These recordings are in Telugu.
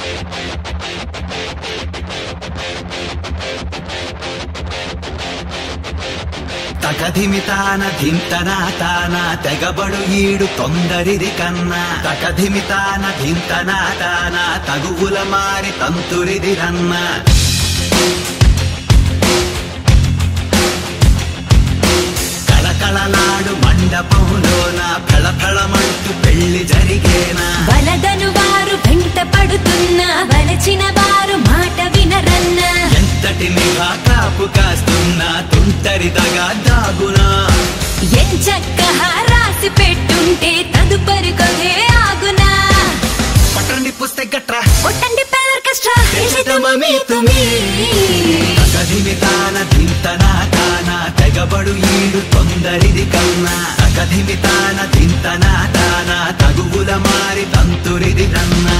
తకధిమితాన ధింతన తాన తెగబడు ఈడు తొందరిది కన్నా తకధిమితాన ధింతన తాన తగువుల మారి తంతురిది రన్నా కళకళలాడు మండపంలోన ఫళఫళమంటూ పెళ్లి జరిగేనా వలదను వారు వెంట పడుతున్న వలచిన వారు మాట వినరన్న ఎంతటి నిఘా కాపు కాస్తున్నా తుంటరిదగా దాగునా ఎంచక్క రాసి పెట్టుంటే తదుపరి కథే ఆగునా పట్టండి పుస్తక గట్రా కొట్టండి పెదర్కెస్ట్రా దేశతమమి తుమి అకధిమితాన ధింతన తాన తెగబడు ఈడు తొందరిది కన్నా అకధిమితాన ధింతన తాన తగువుల మారి తంతురిది కన్నా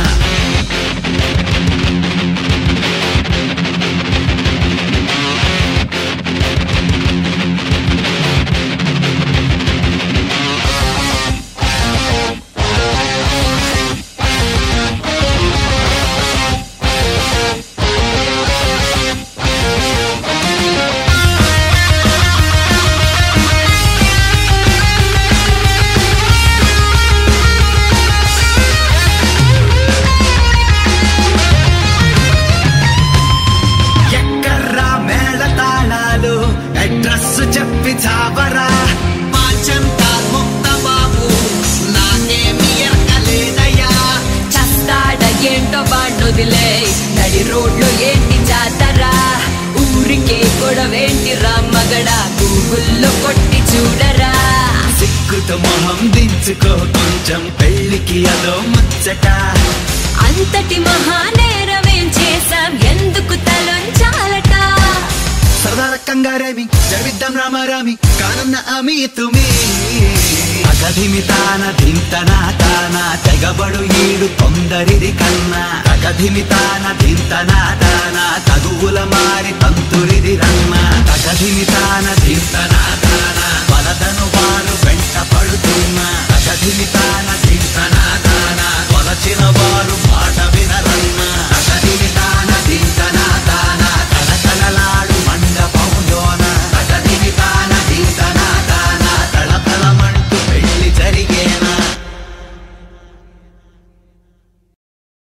ఎక్కర్రా మేళ తాళాలు అడ్రస్ చెప్పి చావరా పాచంతా ముక్త బాబు నాకేమి ఎరకలేదయ్యా చస్తాడ ఏంటో బాండొదిలే నడి రోడ్లో ఏంటి జాతరా ఊరికే గొడవేంటిరా మగడా గూగుల్లో కొట్టి చూడరా సిగ్గుతో మొహం దించుకో కొంచెం పెళ్లికి అదో ముచ్చట అంతటి మహానేరమేం చేశాం ఎందుకు తలొంచాలట సరదాల కంగారేమి జరిద్దాం రామారామి కానున్న అమి తుమి అకధిమితాన ధింతన తాన తెగబడు ఈడు తొందరిది కన్నా అకధిమితాన ధింతన తాన తగువుల మారి తంతురిది రన్నా